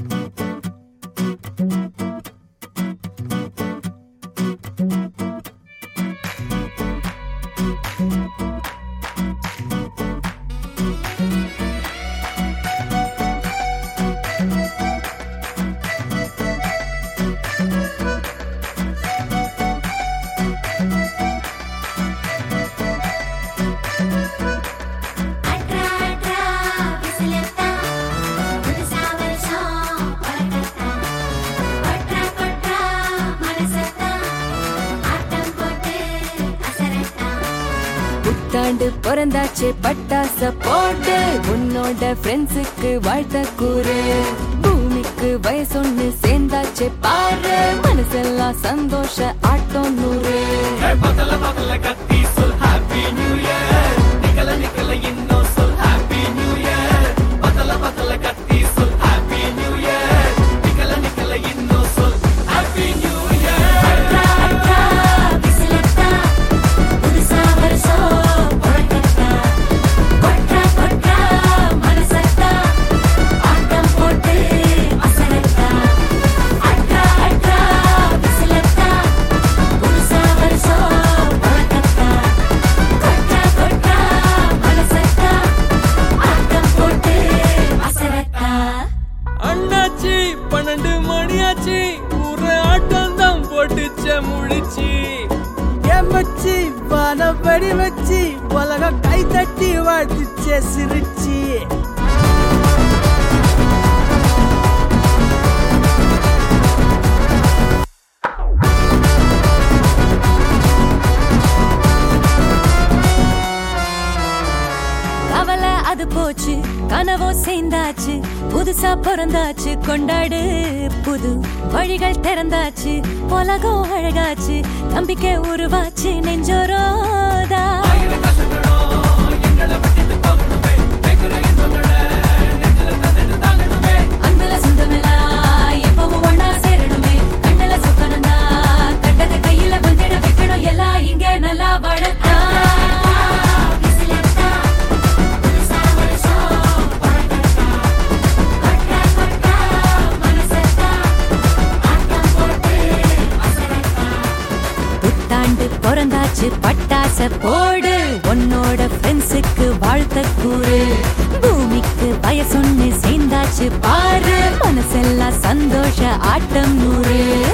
அட்ரா அட்ரா விசிலத்தா புதுசா வருஷம் பறக்கத்தா கொட்ரா கொட்ரா மனசத்தா ஆட்டம் போட்டு அசரத்தா புத்தாண்டு பிறந்தாச்சு பட்டாச போட்டு உன்னோட ஃப்ரெண்ட்ஸுக்கு வாழ்த்த கூறு பூமிக்கு வயசொன்னு சேர்ந்தாச்சு பாரு மனசெல்லாம் சந்தோஷ ஆட்டம் நூறு பதல பதல கத்தி சொல் ஹாப்பி நியூ இயர் நிக்கல நிக்கல இன்னும் சொல் ஹாப்பி நியூ இயர் பதல பதல கத்தி சொல் ஹாப்பி நியூ இயர் நிக்கல நிக்கல இன்னும் சொல் ஹாப்பி நியூ இயர் அட்ரா அட்ரா விசிலத்தா புதுசா வருஷம் பறக்கத்தா கொட்ரா கொட்ரா மனசத்தா ஆட்டம் போட்டு அசரத்தா அட்ரா அட்ரா விசிலத்தா புதுசா வருஷம் பறக்கத்தா கொட்ரா கொட்ரா மனசத்தா ஆட்டம் போட்டு அசரத்தா அண்ணாச்சி பன்னெண்டு மணியாச்சு ஒரு ஆட்டம் தான் போட்டுச்ச முடிச்சு ஏமச்சி வானப்படி வச்சு உலகம் கை தட்டி வாழ்த்துச்சே சிரிச்சி கவலை அது போச்சு கனவோ சேர்ந்தாச்சு புதுசா பிறந்தாச்சு கொண்டாடு புது வழிகள் திறந்தாச்சு உலகம் அழகாச்சு நம்பிக்கை உருவாச்சு நெஞ்சோரோதா அன்புல சொந்தமெல்லாம் எப்பவும் ஒண்ணா சேரணுமே கண்ணுல சுத்தணும்னா கட்டத்தை கையில வந்துட வைக்கணும் எல்லாம் இங்க நல்லா வளர்த்தா விசிலத்தா புதுசா வருஷம் பறக்கத்தா கொட்ரா கொட்ரா மனசத்தா ஆட்டம் போட்டு அசரத்தா புத்தாண்டு பிறந்தாச்சு பட்டாச போடு உன்னோட ஃப்ரெண்ட்ஸுக்கு வாழ்த்த கூறு பூமிக்கு வயசொன்னு சேர்ந்தாச்சு பாரு மனசெல்லாம் சந்தோஷ ஆட்டம் நூறு